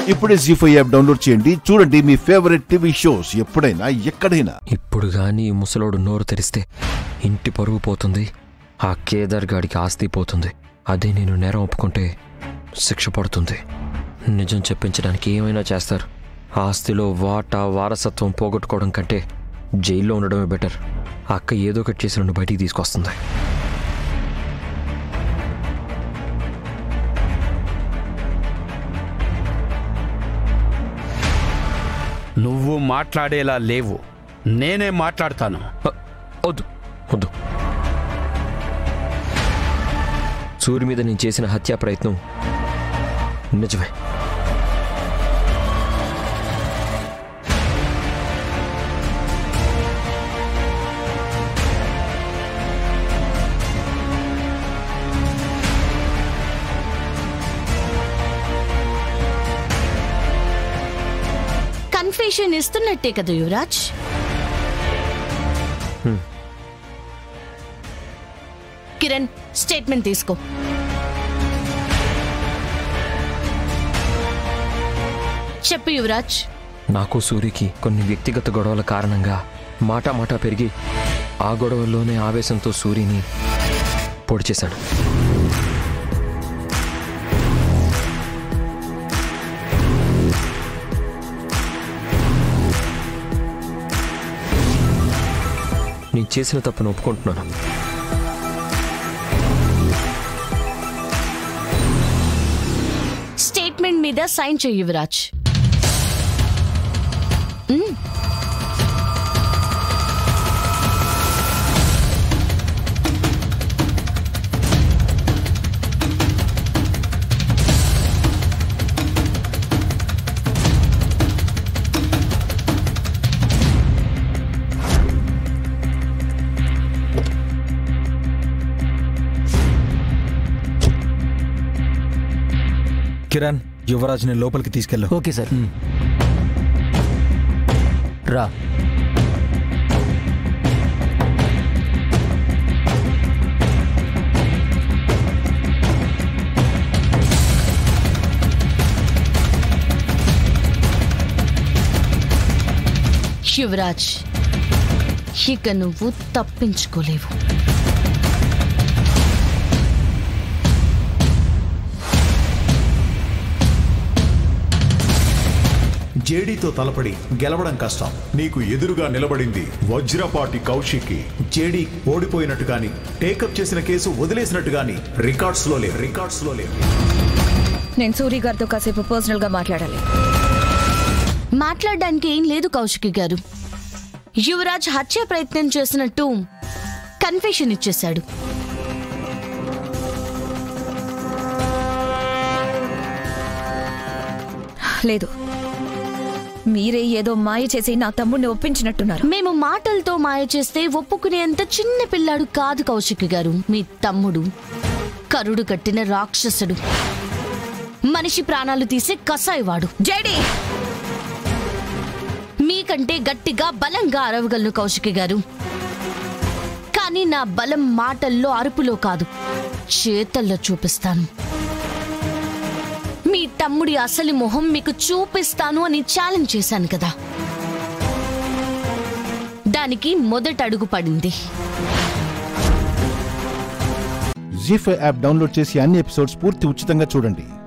ఇప్పుడే G five app download చేయండి చూడండి మీ ఫేవరెట్ టీవీ షోస్ ఎప్పుడైనా ఎక్కడైనా ఇప్పుడు గాని ఈ ముసలోడు నోరు తెరిస్తే ఇంటి పరువు పోతుంది ఆ కేదార్ గాడికి ఆస్తి పోతుంది అదే నేను నేరం ఒప్పుకుంటే శిక్ష పడుతుంది నిజం చెప్పించడానికి ఏమైనా చేస్తారు ఆస్తిలో వాటా వారసత్వం పోగొట్టుకోవడం కంటే జైల్లో ఉండడమే బెటర్ అక్క ఏదో ఒకటి చేసి నన్ను బయటికి తీసుకొస్తుంది నువ్వు మాట్లాడేలా లేవు నేనే మాట్లాడతాను అ, వద్దు వద్దు సూర్యు మీద నేను చేసిన హత్యా ప్రయత్నం నిజమే కన్ఫెషన్ ఇస్తున్నట్టే కదా యువరాజ్ కిరణ్ స్టేట్మెంట్ తీసుకో చెప్పు యువరాజ్ నాకు సూరికి కొన్ని వ్యక్తిగత గొడవల కారణంగా మాట మాట పెరిగి ఆ గొడవల్లోనే ఆవేశంతో సూరిని పొడి చేశాను నేను చేసిన తప్పును ఒప్పుకుంటున్నాను స్టేట్మెంట్ మీద సైన్ చెయ్యి యువరాజ్ మ్మ్. కిరణ్ యువరాజ్ని లోపలికి తీసుకెళ్ళు ఓకే సార్ రా యువరాజ్ ఇక నువ్వు తప్పించుకోలేవు జేడీతో తలపడి గెలవడం కష్టం నీకు ఎదురుగా నిలబడింది వజ్రపాటి కౌశికి జేడీ ఓడిపోయినట్టు గాని టేకప్ చేసిన కేసు వదిలేసినట్టు గాని రికార్డ్స్ లో లే రికార్డ్స్ లో లే నేను సూరి గారితో కాసేపు పర్సనల్ గా మాట్లాడాలి మాట్లాడడానికి ఏం లేదు కౌశికి గారు యువరాజ్ హత్య ప్రయత్నం చేసినట్టు కన్ఫెషన్ ఇచ్చేశాడు లేదు మీరే ఏదో మాయ చేసి నా తమ్ముడిని ఒప్పించినట్టున్నారు మేము మాటలతో మాయ చేస్తే ఒప్పుకునేంత చిన్న పిల్లాడు కాదు కౌశిక్ గారు మీ తమ్ముడు కరుడు కట్టిన రాక్షసుడు మనిషి ప్రాణాలు తీసే కసాయివాడు జేడీ మీకంటే గట్టిగా బలంగా అరవగలను కౌశిక్ గారు కానీ నా బలం మాటల్లో అరుపులో కాదు చేతల్లో చూపిస్తాను మీ తమ్ముడి అసలు మొహం మీకు చూపిస్తాను అని ఛాలెంజ్ చేశాను కదా దానికి మొదట అడుగు పడింది జీ ఫైవ్ యాప్ డౌన్లోడ్ చేసి అన్ని ఎపిసోడ్స్ పూర్తి ఉచితంగా చూడండి